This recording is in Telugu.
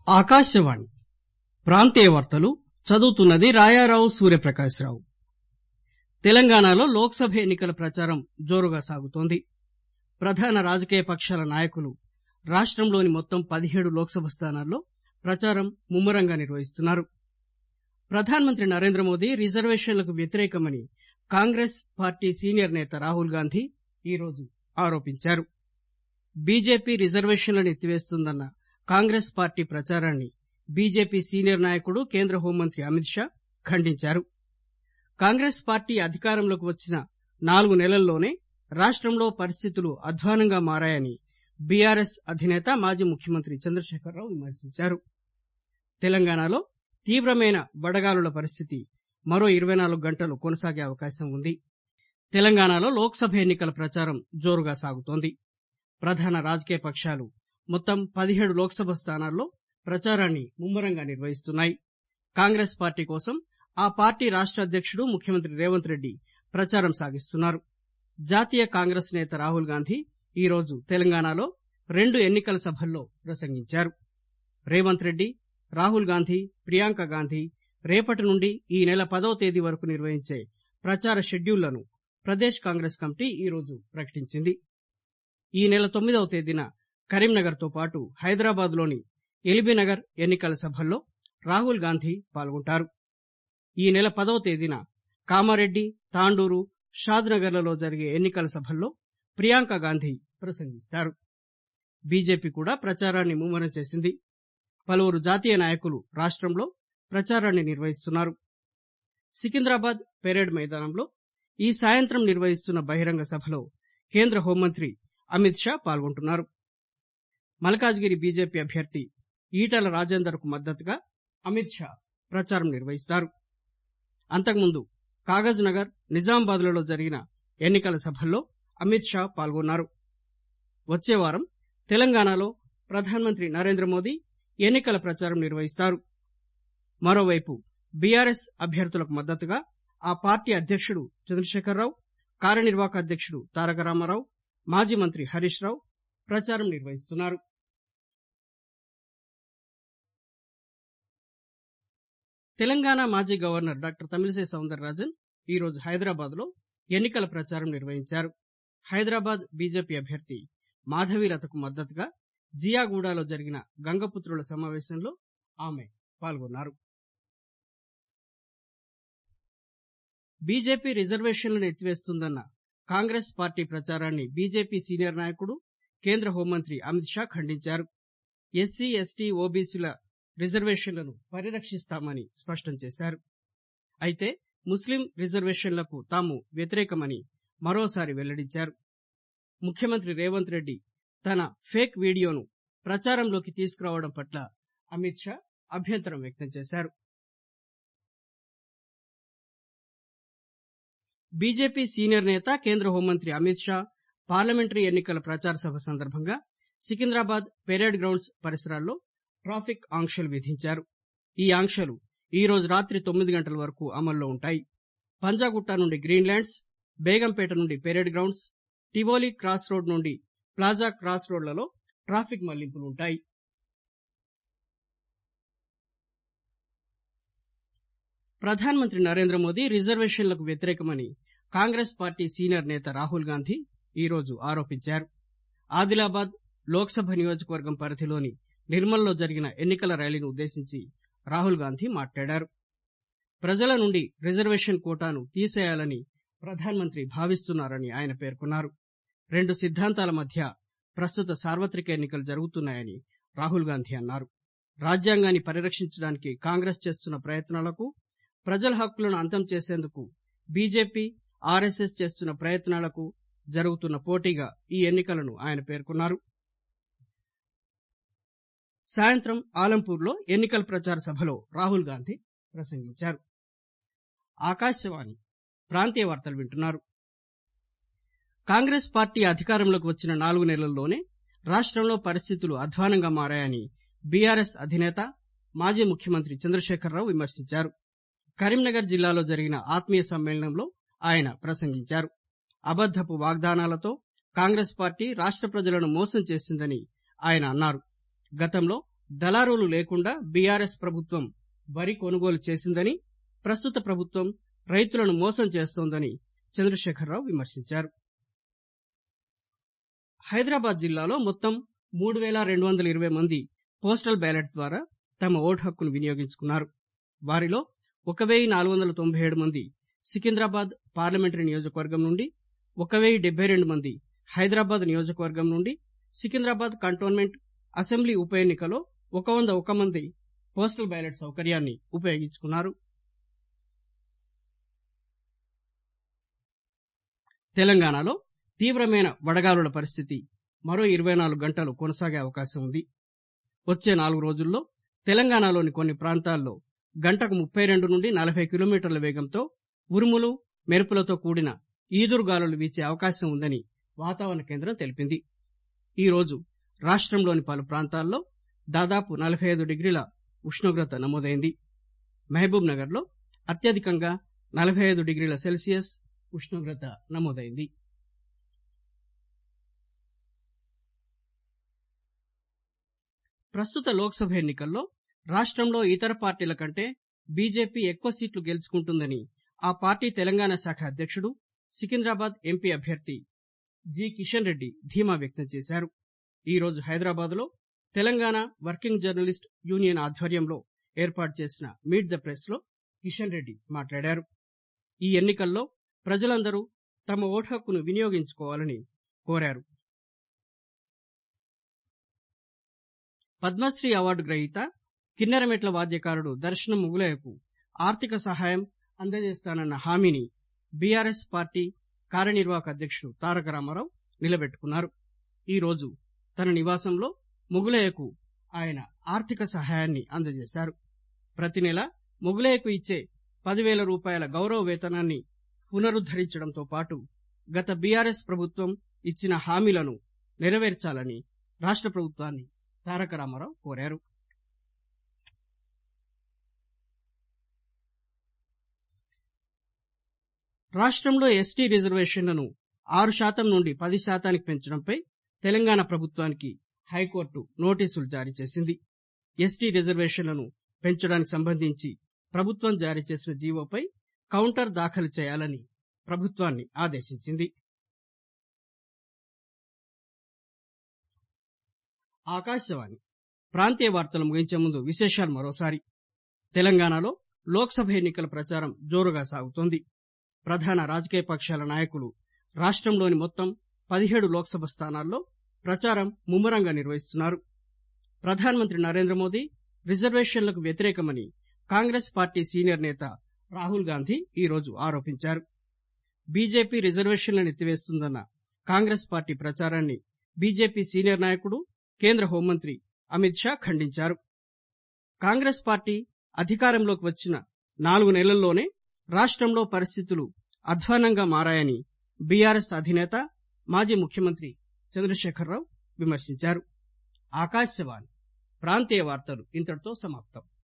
ఆకాశవాణి ప్రాంతీయ వార్తలు చదువుతున్నది రాయారావు సూర్యప్రకాశ్రావు తెలంగాణలో లోక్ సభ ఎన్నికల ప్రచారం జోరుగా సాగుతోంది ప్రధాన రాజకీయ పక్షాల నాయకులు రాష్టంలోని మొత్తం పదిహేడు లోక్ సభ స్థానాల్లో ప్రచారం ముమ్మరంగా నిర్వహిస్తున్నారు ప్రధానమంత్రి నరేంద్రమోదీ రిజర్వేషన్లకు వ్యతిరేకమని కాంగ్రెస్ పార్టీ సీనియర్ నేత రాహుల్ గాంధీ ఈరోజు ఆరోపించారు బీజేపీ రిజర్వేషన్లను ఎత్తివేస్తుందన్న కాంగ్రెస్ పార్టీ ప్రచారాన్ని బీజేపీ సీనియర్ నాయకుడు కేంద్ర హోంమంత్రి అమిత్ షా ఖండించారు కాంగ్రెస్ పార్టీ అధికారంలోకి వచ్చిన నాలుగు నెలల్లోనే రాష్టంలో పరిస్థితులు అధ్వాన్నంగా మారాయని బీఆర్ఎస్ అధినేత మాజీ ముఖ్యమంత్రి చంద్రశేఖరరావు విమర్శించారు తెలంగాణలో తీవ్రమైన వడగాలుల పరిస్థితి మరో ఇరవై నాలుగు గంటలు కొనసాగే అవకాశం ఉంది తెలంగాణలో లోక్ సభ ఎన్నికల ప్రచారం జోరుగా సాగుతోంది ప్రధాన రాజకీయ పక్షాలు మొత్తం పదిహేడు లోక్ సభ స్థానాల్లో ప్రచారాన్ని ముమ్మరంగా నిర్వహిస్తున్నాయి కాంగ్రెస్ పార్టీ కోసం ఆ పార్టీ రాష్ట అధ్యకుడు ముఖ్యమంత్రి రేవంత్ రెడ్డి ప్రచారం సాగిస్తున్నారు జాతీయ కాంగ్రెస్ నేత రాహుల్ గాంధీ ఈరోజు తెలంగాణలో రెండు ఎన్నికల సభల్లో ప్రసంగించారు రేవంత్ రెడ్డి రాహుల్ గాంధీ ప్రియాంక గాంధీ రేపటి నుండి ఈ నెల పదవ తేదీ వరకు నిర్వహించే ప్రచార షెడ్యూళ్లను ప్రదేశ్ కాంగ్రెస్ కమిటీ ఈరోజు ప్రకటించింది ఈ నెల తొమ్మిదవ తేదీన కరీంనగర్ తో పాటు హైదరాబాద్ లోని ఎల్బీనగర్ ఎన్నికల సభల్లో రాహుల్ గాంధీ పాల్గొంటారు ఈ నెల పదవ తేదీన కామారెడ్డి తాండూరు షాద్నగర్లలో జరిగే ఎన్నికల సభల్లో ప్రియాంక గాంధీ ప్రసంగిస్తారు బీజేపీ కూడా ప్రచారాన్ని ముమ్మరం చేసింది పలువురు జాతీయ నాయకులు రాష్టంలో ప్రచారాన్ని నిర్వహిస్తున్నారు సికింద్రాబాద్ పెరేడ్ మైదానంలో ఈ సాయంత్రం నిర్వహిస్తున్న బహిరంగ సభలో కేంద్ర హోంమంత్రి అమిత్ షా పాల్గొంటున్నారు మల్కాజ్గిరి బీజేపీ అభ్యర్థి ఈటల రాజేందర్ కు మద్దతుగా అమిత్ షా ప్రచారం నిర్వహిస్తారు అంతకుముందు కాగజ్ నగర్ నిజామాబాద్ లలో జరిగిన ఎన్నికల సభల్లో అమిత్ షా పాల్గొన్నారు వచ్చే వారం తెలంగాణలో ప్రధానమంత్రి నరేంద్ర మోదీ ఎన్నికల ప్రచారం నిర్వహిస్తారు మరోవైపు బీఆర్ఎస్ అభ్యర్థులకు మద్దతుగా ఆ పార్టీ అధ్యకుడు చంద్రశేఖరరావు కార్యనిర్వాహక అధ్యకుడు తారక రామారావు మాజీ మంత్రి హరీష్ రావు ప్రచారం నిర్వహిస్తున్నారు తెలంగాణ మాజీ గవర్నర్ డాక్టర్ తమిళిసై సౌందరరాజన్ ఈరోజు హైదరాబాద్ లో ఎన్నికల ప్రచారం నిర్వహించారు హైదరాబాద్ బీజేపీ అభ్యర్థి మాధవీలతకు మద్దతుగా జియాగూడలో జరిగిన గంగపుత్రుల సమావేశంలో ఆమె పాల్గొన్నారు బీజేపీ రిజర్వేషన్లను ఎత్తివేస్తుందన్న కాంగ్రెస్ పార్టీ ప్రచారాన్ని బీజేపీ సీనియర్ నాయకుడు కేంద్ర హోంమంత్రి అమిత్ షా ఖండించారు ఎస్సీ ఎస్టీ ఓబీసీల రిజర్వేషన్లను పరిరక్షిస్తామని స్పష్టం చేశారు అయితే ముస్లిం రిజర్వేషన్లకు తాము వ్యతిరేకమని మరోసారి వెల్లడించారు ముఖ్యమంత్రి రేవంత్ రెడ్డి తన ఫేక్ వీడియోను ప్రచారంలోకి తీసుకురావడం పట్ల అమిత్ షా అభ్యంతరం వ్యక్తం చేశారు బీజేపీ సీనియర్ నేత కేంద్ర హోంమంత్రి అమిత్ షా పార్లమెంటరీ ఎన్నికల ప్రచార సభ సందర్భంగా సికింద్రాబాద్ పెరేడ్ గ్రౌండ్స్ పరిసరాల్లో ట్రాఫిక్ ఆంక్షలు విధించారు ఈ ఆంక్షలు ఈ రోజు రాత్రి తొమ్మిది గంటల వరకు అమల్లో ఉంటాయి పంజాగుట్ట నుండి గ్రీన్ ల్యాండ్స్ బేగంపేట నుండి parade grounds Tivoli cross road నుండి ప్లాజా క్రాస్ రోడ్లలో ట్రాఫిక్ మళ్లింపులు ఉంటాయి ప్రధానమంత్రి నరేంద్ర మోదీ రిజర్వేషన్లకు వ్యతిరేకమని కాంగ్రెస్ పార్టీ సీనియర్ నేత రాహుల్ గాంధీ ఈరోజు ఆరోపించారు ఆదిలాబాద్ లోక్ సభ నియోజకవర్గం పరిధిలోని నిర్మల్లో జరిగిన ఎన్నికల ర్యాలీని ఉద్దేశించి రాహుల్ గాంధీ మాట్లాడారు ప్రజల నుండి రిజర్వేషన్ కోటాను తీసేయాలని ప్రధానమంత్రి భావిస్తున్నారని ఆయన పేర్కొన్నారు రెండు సిద్ధాంతాల మధ్య ప్రస్తుత సార్వత్రిక ఎన్నికలు జరుగుతున్నాయని రాహుల్ గాంధీ అన్నారు రాజ్యాంగాన్ని పరిరక్షించడానికి కాంగ్రెస్ చేస్తున్న ప్రయత్నాలకు ప్రజల హక్కులను అంతం చేసేందుకు బీజేపీ ఆర్ఎస్ఎస్ చేస్తున్న ప్రయత్నాలకు జరుగుతున్న పోటీగా ఈ ఎన్నికలను ఆయన పేర్కొన్నారు సాయంత్రం ఆలంపూర్లో ఎన్నికల ప్రచార సభలో రాహుల్ గాంధీ ప్రసంగించారు ఆకాశవాణి ప్రాంతీయ వార్తలు వింటున్నారు కాంగ్రెస్ పార్టీ అధికారంలోకి వచ్చిన నాలుగు నెలల్లోనే రాష్టంలో పరిస్థితులు అధ్వానంగా మారాయని బీఆర్ఎస్ అధినేత మాజీ ముఖ్యమంత్రి చంద్రశేఖరరావు విమర్శించారు కరీంనగర్ జిల్లాలో జరిగిన ఆత్మీయ సమ్మేళనంలో ఆయన ప్రసంగించారు అబద్దపు వాగ్దానాలతో కాంగ్రెస్ పార్టీ రాష్ట ప్రజలను మోసం చేసిందని ఆయన అన్నారు గతంలో దళారులు లేకుండా బీఆర్ఎస్ ప్రభుత్వం వరి కొనుగోలు చేసిందని ప్రస్తుత ప్రభుత్వం రైతులను మోసం చేస్తోందని చంద్రశేఖరరావు విమర్శించారు హైదరాబాద్ జిల్లాలో మొత్తం మూడు వేల రెండు వందల ఇరవై మంది పోస్టల్ బ్యాలెట్ ద్వారా తమ ఓటు హక్కును వినియోగించుకున్నారు వారిలో ఒక వెయ్యి నాలుగు వందల తొంభై ఏడు మంది సికింద్రాబాద్ పార్లమెంటరీ నియోజకవర్గం నుండి ఒక వెయ్యి డెబ్బై రెండు మంది హైదరాబాద్ నియోజకవర్గం నుండి సికింద్రాబాద్ కంటోన్మెంట్ అసెంబ్లీ ఉప ఎన్నికలో ఒక వంద ఒక మంది పోస్టల్ బ్యాలెట్ సౌకర్యాన్ని ఉపయోగించుకున్నారు తెలంగాణలో తీవ్రమైన వడగాలుల పరిస్థితి మరో ఇరవై నాలుగు గంటలు కొనసాగే అవకాశం ఉంది వచ్చే నాలుగు రోజుల్లో తెలంగాణలోని కొన్ని ప్రాంతాల్లో గంటకు ముప్పై రెండు నుండి నలభై కిలోమీటర్ల వేగంతో ఉరుములు మెరుపులతో కూడిన ఈదురుగాలులు వీచే అవకాశం ఉందని వాతావరణ కేంద్రం తెలిపింది ఈ రోజు రాష్ట్రంలోని పలు ప్రాంతాల్లో దాదాపు నలభై ఐదు డిగ్రీల ఉష్ణోగ్రత నమోదైంది మహబూబ్ నగర్ లో అత్యధికంగా నలభై ఐదు డిగ్రీల సెల్సియస్ ఉష్ణోగ్రత నమోదైంది ప్రస్తుత లోక్సభ ఎన్నికల్లో రాష్ట్రంలో ఇతర పార్టీల కంటే బీజేపీ ఎక్కువ సీట్లు గెలుచుకుంటుందని ఆ పార్టీ తెలంగాణ శాఖ అధ్యక్షుడు సికింద్రాబాద్ ఎంపీ అభ్యర్థి జి కిషన్ రెడ్డి ధీమా వ్యక్తం చేశారు ఈ రోజు హైదరాబాద్ లో తెలంగాణ వర్కింగ్ జర్నలిస్ట్ యూనియన్ ఆధ్వర్యంలో ఏర్పాటు చేసిన మీట్ ద ప్రెస్ లో కిషన్ రెడ్డి మాట్లాడారు ఈ ఎన్నికల్లో ప్రజలందరూ తమ ఓటు హక్కును వినియోగించుకోవాలని కోరారు పద్మశ్రీ అవార్డు గ్రహీత కిన్నెరమెట్ల వాద్యకారుడు దర్శనం ముగులయ్యకు ఆర్థిక సహాయం అందజేస్తానన్న హామీని బీఆర్ఎస్ పార్టీ కార్యనిర్వాహక అధ్యక్షుడు తారక రామారావు నిలబెట్టుకున్నారు ఈ రోజు తన నివాసంలో ముగులయ్యకు ఆయన ఆర్థిక సహాయాన్ని అందజేశారు ప్రతి నెల ముగులయ్యకు ఇచ్చే పదివేల రూపాయల గౌరవ వేతనాన్ని పునరుద్దరించడంతో పాటు గత బీఆర్ఎస్ ప్రభుత్వం ఇచ్చిన హామీలను నెరవేర్చాలని రాష్ట్ర ప్రభుత్వాన్ని తారక రామారావు కోరారు రాష్ట్రంలో ఎస్టీ రిజర్వేషన్లను ఆరు శాతం నుండి పది శాతానికి పెంచడంపై తెలంగాణ ప్రభుత్వానికి హైకోర్టు నోటీసులు జారీ చేసింది ఎస్టీ రిజర్వేషన్లను పెంచడానికి సంబంధించి ప్రభుత్వం జారీ చేసిన జీవోపై కౌంటర్ దాఖలు చేయాలని ప్రభుత్వాన్ని ఆదేశించింది ఆకాశవాణి ప్రాంతీయ వార్తలు ముగించే ముందు విశేషాలు మరోసారి తెలంగాణలో లోక్సభ ఎన్నికల ప్రచారం జోరుగా సాగుతోంది ప్రధాన రాజకీయ పక్షాల నాయకులు రాష్ట్రంలోని మొత్తం పదిహేడు లోక్సభ స్థానాల్లో ప్రచారం ముమ్మరంగా నిర్వహిస్తున్నారు ప్రధానమంత్రి నరేంద్ర మోదీ రిజర్వేషన్లకు వ్యతిరేకమని కాంగ్రెస్ పార్టీ సీనియర్ నేత రాహుల్ గాంధీ ఈరోజు ఆరోపించారు బీజేపీ రిజర్వేషన్లను ఎత్తివేస్తుందన్న కాంగ్రెస్ పార్టీ ప్రచారాన్ని బీజేపీ సీనియర్ నాయకుడు కేంద్ర హోంమంత్రి అమిత్ షా ఖండించారు కాంగ్రెస్ పార్టీ అధికారంలోకి వచ్చిన నాలుగు నెలల్లోనే రాష్ట్రంలో పరిస్థితులు అధ్వాన్నంగా మారాయని బీఆర్ఎస్ అధినేత మాజీ ముఖ్యమంత్రి చంద్రశేఖరరావు విమర్శించారు ఆకాశవాణి ప్రాంతీయ వార్తలు ఇంతటితో సమాప్తం